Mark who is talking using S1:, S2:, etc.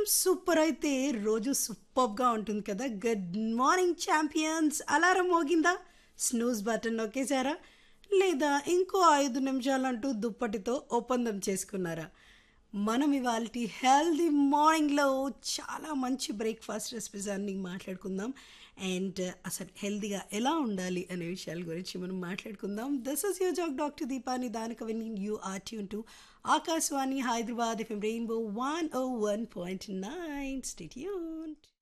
S1: super అయితే రోజు సూపర్గా ఉంటుంది కదా గుడ్ మార్నింగ్ ఛాంపియన్స్ అలారం మోగిందా స్నూజ్ బటన్ నొక్కేశారా లేదా ఇంకో ఐదు నిమిషాలంటూ దుప్పటితో ఒప్పందం చేసుకున్నారా మనం ఇవాళ హెల్దీ మార్నింగ్లో చాలా మంచి బ్రేక్ఫాస్ట్ రెసిపీస్ అన్ని మాట్లాడుకుందాం అండ్ అసలు హెల్దీగా ఎలా ఉండాలి అనే విషయాల గురించి మనం మాట్లాడుకుందాం this is your jack doctor దీపాని దానికి విని you are tune to Akashvani Hyderabad FM rainbow one O one point nine stay tune